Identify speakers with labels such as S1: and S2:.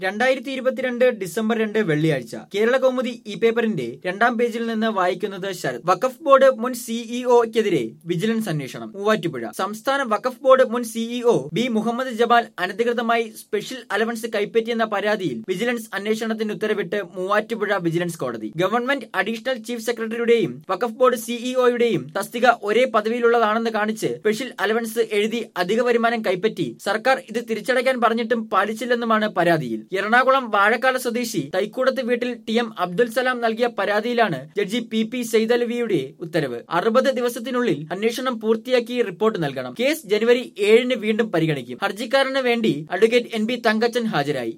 S1: രണ്ടായിരത്തി ഇരുപത്തിരണ്ട് ഡിസംബർ രണ്ട് വെള്ളിയാഴ്ച കേരള കൗമുദി ഇ പേപ്പറിന്റെ രണ്ടാം പേജിൽ നിന്ന് വായിക്കുന്നത് ശരത് വഖഫ് ബോർഡ് മുൻ സിഇഒക്കെതിരെ വിജിലൻസ് അന്വേഷണം മൂവാറ്റുപുഴ സംസ്ഥാന വഖഫ് ബോർഡ് മുൻ സിഇഒ ബി മുഹമ്മദ് ജമാൽ അനധികൃതമായി സ്പെഷ്യൽ അലവൻസ് കൈപ്പറ്റിയെന്ന പരാതിയിൽ വിജിലൻസ് അന്വേഷണത്തിന് ഉത്തരവിട്ട് മൂവാറ്റുപുഴ വിജിലൻസ് കോടതി ഗവൺമെന്റ് അഡീഷണൽ ചീഫ് സെക്രട്ടറിയുടെയും വഖഫ് ബോർഡ് സിഇഒയുടെയും തസ്തിക ഒരേ പദവിയിലുള്ളതാണെന്ന് കാണിച്ച് സ്പെഷ്യൽ അലവൻസ് എഴുതി അധിക വരുമാനം കൈപ്പറ്റി സർക്കാർ ഇത് തിരിച്ചടയ്ക്കാൻ പറഞ്ഞിട്ടും പാലിച്ചില്ലെന്നുമാണ് പരാതിയിൽ എറണാകുളം വാഴക്കാല സ്വദേശി തൈക്കൂടത്ത് വീട്ടിൽ ടി എം അബ്ദുൽ സലാം നൽകിയ പരാതിയിലാണ് ജഡ്ജി പി പി സെയ്തലവിയുടെ ഉത്തരവ് അറുപത് ദിവസത്തിനുള്ളിൽ അന്വേഷണം പൂർത്തിയാക്കി റിപ്പോർട്ട് നൽകണം കേസ് ജനുവരി ഏഴിന് വീണ്ടും പരിഗണിക്കും ഹർജിക്കാരന് വേണ്ടി അഡ്വക്കേറ്റ് എൻ ബി തങ്കച്ചൻ ഹാജരായി